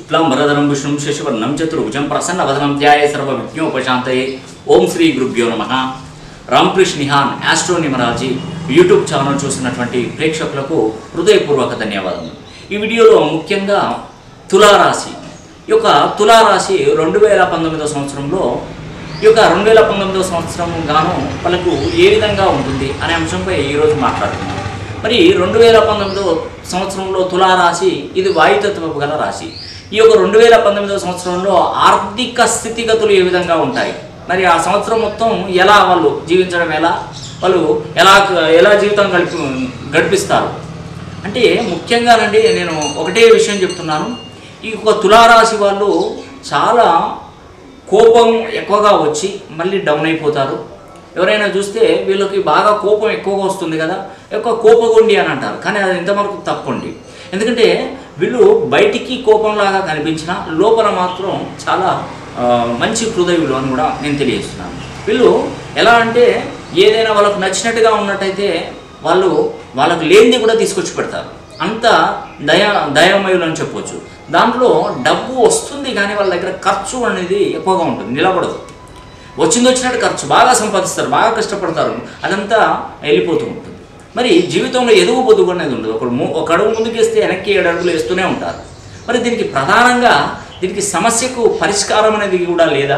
శుక్లాంబరధరం విష్ణుం శశివర్ణం చతుర్భుజం ప్రసన్నవదనం ధ్యాయ సర్వ విజ్ఞోపశాంతయే ఓం శ్రీ గురుభ్యో నమ Ramakrishna Nihan astro numerology YouTube channel చూసినటువంటి ప్రేక్షకులకు హృదయపూర్వక ధన్యవాదములు ఈ వీడియోలో ముఖ్యంగా తులారాశి ఈ యొక్క తులారాశి రెండు వేల పంతొమ్మిదో సంవత్సరంలో ఈ యొక్క రెండు వేల పంతొమ్మిదో సంవత్సరం గాను వాళ్ళకు ఏ విధంగా ఉంటుంది అనే అంశంపై ఈరోజు మాట్లాడుతున్నాం మరి రెండు వేల పంతొమ్మిదో సంవత్సరంలో తులారాశి ఇది వాయుతత్వపు గల రాశి ఈ యొక్క రెండు వేల పంతొమ్మిదో సంవత్సరంలో ఆర్థిక స్థితిగతులు ఏ విధంగా ఉంటాయి మరి ఆ సంవత్సరం మొత్తం ఎలా వాళ్ళు జీవించడం ఎలా వాళ్ళు ఎలా ఎలా జీవితం గడిపి గడిపిస్తారు అంటే ముఖ్యంగానండి నేను ఒకటే విషయం చెప్తున్నాను ఈ యొక్క తులారాశి వాళ్ళు చాలా కోపం ఎక్కువగా వచ్చి మళ్ళీ డౌన్ అయిపోతారు ఎవరైనా చూస్తే వీళ్ళకి బాగా కోపం ఎక్కువగా వస్తుంది కదా ఎక్కువ కోపగుండి అని అంటారు కానీ అది ఇంతవరకు తప్పండి ఎందుకంటే వీళ్ళు బయటికి కోపంలాగా కనిపించిన లోపల మాత్రం చాలా ఆ, మంచి హృదయులు అని కూడా నేను తెలియజేస్తున్నాను వీళ్ళు ఎలా అంటే ఏదైనా వాళ్ళకు నచ్చినట్టుగా ఉన్నట్టయితే వాళ్ళు వాళ్ళకు లేనిది కూడా తీసుకొచ్చి పెడతారు అంత దయ దయామయులు అని చెప్పొచ్చు దాంట్లో డబ్బు వస్తుంది కానీ వాళ్ళ దగ్గర ఖర్చు అనేది ఎక్కువగా ఉంటుంది నిలబడదు వచ్చింది వచ్చినట్టు ఖర్చు బాగా సంపాదిస్తారు బాగా కష్టపడతారు అదంతా వెళ్ళిపోతూ ఉంటుంది మరి జీవితంలో ఎదుగు పొదుగు అనేది ఉండదు ఒక ము- ఒక అడుగు ముందుకు వేస్తే వెనక్కి ఏడు అడుగులు వేస్తూనే ఉంటారు మరి దీనికి ప్రధానంగా దీనికి సమస్యకు పరిష్కారం అనేది కూడా లేదా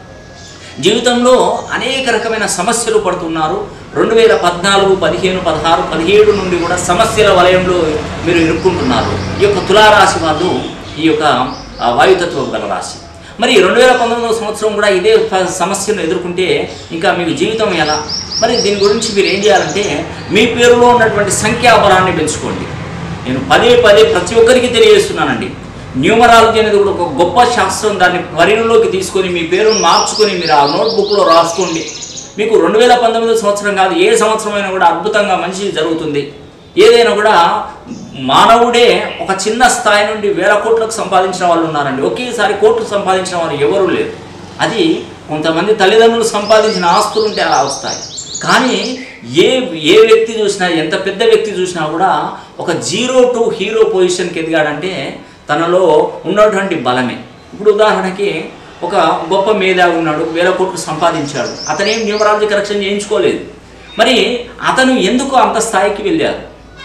జీవితంలో అనేక రకమైన సమస్యలు పడుతున్నారు రెండు వేల పద్నాలుగు పదిహేను పదహారు పదిహేడు నుండి కూడా సమస్యల వలయంలో మీరు ఇరుక్కుంటున్నారు ఈ యొక్క తులారాశి వాళ్ళు ఈ యొక్క ఆ, వాయుతత్వం గల రాశి మరి రెండు వేల పంతొమ్మిదవ సంవత్సరం కూడా ఇదే ప- సమస్యను ఎదుర్కొంటే ఇంకా మీకు జీవితం ఎలా మరి దీని గురించి మీరు ఏం చేయాలంటే మీ పేరులో ఉన్నటువంటి సంఖ్యాబలాన్ని పెంచుకోండి నేను పదే పదే ప్రతి ఒక్కరికి తెలియజేస్తున్నానండి న్యూమరాలజీ అనేది కూడా ఒక గొప్ప శాస్త్రం దాన్ని పరిగణలోకి తీసుకొని మీ పేరును మార్చుకొని మీరు ఆ నోట్బుక్లో రాసుకోండి మీకు రెండు వేల పంతొమ్మిది సంవత్సరం కాదు ఏ సంవత్సరం అయినా కూడా అద్భుతంగా మంచి జరుగుతుంది ఏదైనా కూడా మానవుడే ఒక చిన్న స్థాయి నుండి వేల కోట్లకు సంపాదించిన వాళ్ళు ఉన్నారండి ఒకేసారి కోట్లు సంపాదించిన వాళ్ళు ఎవరూ లేరు అది కొంతమంది తల్లిదండ్రులు సంపాదించిన ఆస్తులు ఉంటే అలా వస్తాయి కానీ ఏ ఏ వ్యక్తి చూసినా ఎంత పెద్ద వ్యక్తి చూసినా కూడా ఒక జీరో టు హీరో పొజిషన్కి ఎదిగాడంటే తనలో ఉన్నటువంటి బలమే ఇప్పుడు ఉదాహరణకి ఒక గొప్ప మేధావి ఉన్నాడు వేల కోట్లు సంపాదించాడు అతనేం న్యూమరాలజీ కరెక్షన్ చేయించుకోలేదు మరి అతను ఎందుకు అంత స్థాయికి వెళ్ళారు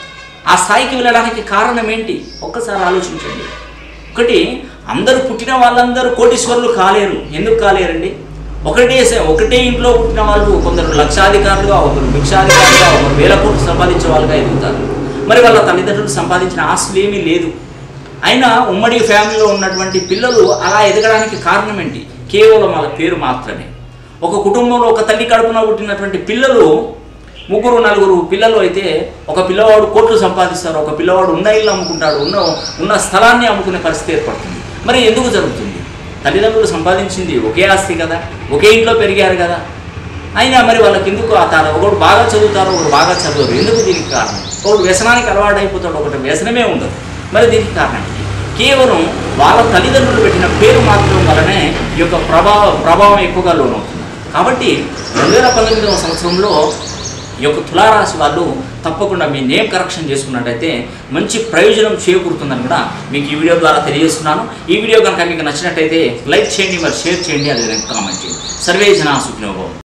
ఆ స్థాయికి వెళ్ళడానికి కారణం ఏంటి ఒక్కసారి ఆలోచించండి ఒకటి అందరూ పుట్టిన వాళ్ళందరూ కోటీశ్వరులు కాలేరు ఎందుకు కాలేరండి ఒకటే స- ఒకటే ఇంట్లో పుట్టిన వాళ్ళు కొందరు లక్షాధికారులుగా ఒకరు భిక్షాధికారులుగా ఒకరు వేల కోట్లు సంపాదించే వాళ్ళుగా ఎదుగుతారు మరి వాళ్ళ తల్లిదండ్రులు సంపాదించిన ఆస్తులు ఏమీ లేదు అయినా ఉమ్మడి ఫ్యామిలీలో ఉన్నటువంటి పిల్లలు అలా ఎదగడానికి కారణం ఏంటి కేవలం వాళ్ళ పేరు మాత్రమే ఒక కుటుంబంలో ఒక తల్లి కడుపున పుట్టినటువంటి పిల్లలు ముగ్గురు నలుగురు పిల్లలు అయితే ఒక పిల్లవాడు కోట్లు సంపాదిస్తారు ఒక పిల్లవాడు ఉన్న ఇల్లు అమ్ముకుంటాడు ఉన్న ఉన్న స్థలాన్ని అమ్ముకునే పరిస్థితి ఏర్పడుతుంది మరి ఎందుకు జరుగుతుంది తల్లిదండ్రులు సంపాదించింది ఒకే ఆస్తి కదా ఒకే ఇంట్లో పెరిగారు కదా అయినా మరి వాళ్ళకి ఎందుకు ఆ తాను ఒకడు బాగా చదువుతారు ఒకడు బాగా చదవరు ఎందుకు దీనికి కారణం ఒకడు వ్యసనానికి అలవాటు అయిపోతాడు ఒకటి వ్యసనమే ఉండదు మరి దీనికి కారణం ఏంటి? కేవలం వాళ్ళ తల్లిదండ్రులు పెట్టిన పేరు మాత్రం వలనే ఈ యొక్క ప్రభావ ప్రభావం ఎక్కువగా లోనవుతుంది కాబట్టి రెండు వేల పంతొమ్మిదవ సంవత్సరంలో ఈ యొక్క తులారాశి వాళ్ళు తప్పకుండా మీ నేమ్ కరెక్షన్ చేసుకున్నట్టయితే మంచి ప్రయోజనం చేకూరుతుందని కూడా మీకు ఈ వీడియో ద్వారా తెలియజేస్తున్నాను ఈ వీడియో కనుక మీకు నచ్చినట్టయితే లైక్ చేయండి మరి షేర్ చేయండి అదేవిధంగా కామెంట్ చేయండి సర్వే జనా సుఖినోభవం